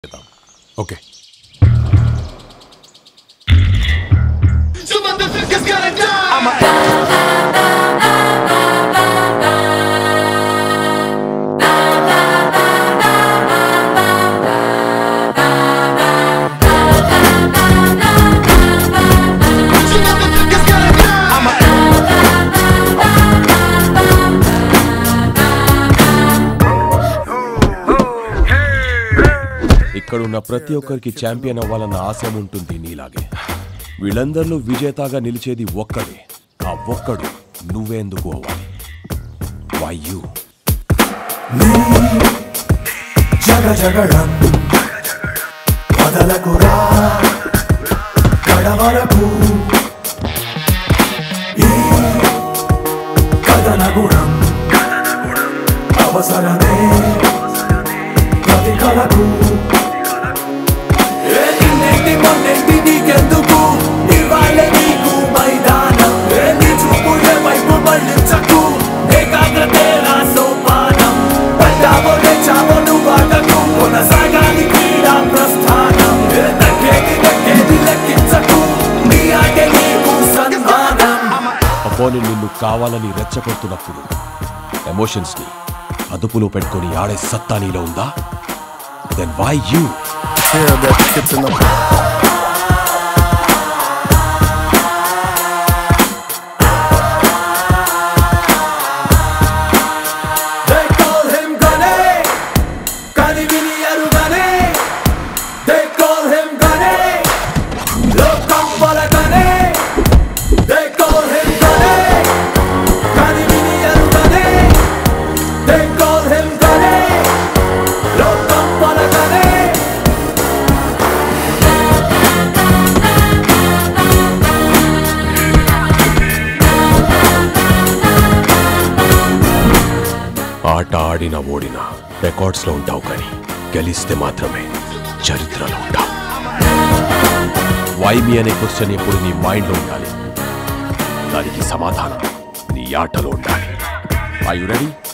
చేద్దాం okay Some motherfuckers gotta die. Some motherfuckers gotta die. ఇక్కడున్న ప్రతి ఒక్కరికి ఛాంపియన్ అవ్వాలన్న ఆశయం ఉంటుంది నీలాగే వీళ్ళందరిలో విజేతగా నిలిచేది ఒక్కడే ఆ ఒక్కడు నువ్వే ఎందుకు అవ్వాలి వై యూ జగ జగడం వదలకురా గడవరకు ఈ కథన గుణం అవసరమే ప్రతి కళకు ఏ నిన్నెంటి మొన్నెంటి నీకెందుకు ఇవాళ నీకు మైదానం ఏ నీ చూపు ఏ వైపు మళ్ళించకు ఏకాగ్రతే నా సోపానం పెట్టావో లేచావో నువ్వు ఆటకు కొనసాగాలి క్రీడా ప్రస్థానం ఏ తగ్గేది తగ్గేది లెక్కించకు నీ ఆటే నీకు సన్మానం అపోని నిన్ను కావాలని రెచ్చగొడుతున్నప్పుడు ఎమోషన్స్ ని అదుపులో పెట్టుకొని ఆడే సత్తా నీలో ఉందా then why you Yeah, that gets in the They call him Gane, కానీ విని ఎరుగనే. They call him Gane, లోకం పలకనే. They call him Gane, కానీ విని ఎరుగనే. They call him Gane, లోకం పలకనే. ఆట ఆడిన ఓడిన రికార్డ్స్ లో ఉంటావు కానీ గెలిస్తే మాత్రమే చరిత్రలో ఉంటావు వై మీ అనే క్వశ్చన్ ఎప్పుడు నీ మైండ్ లో ఉండాలి దానికి సమాధానం నీ ఆటలో ఉండాలి ఐ యు రెడీ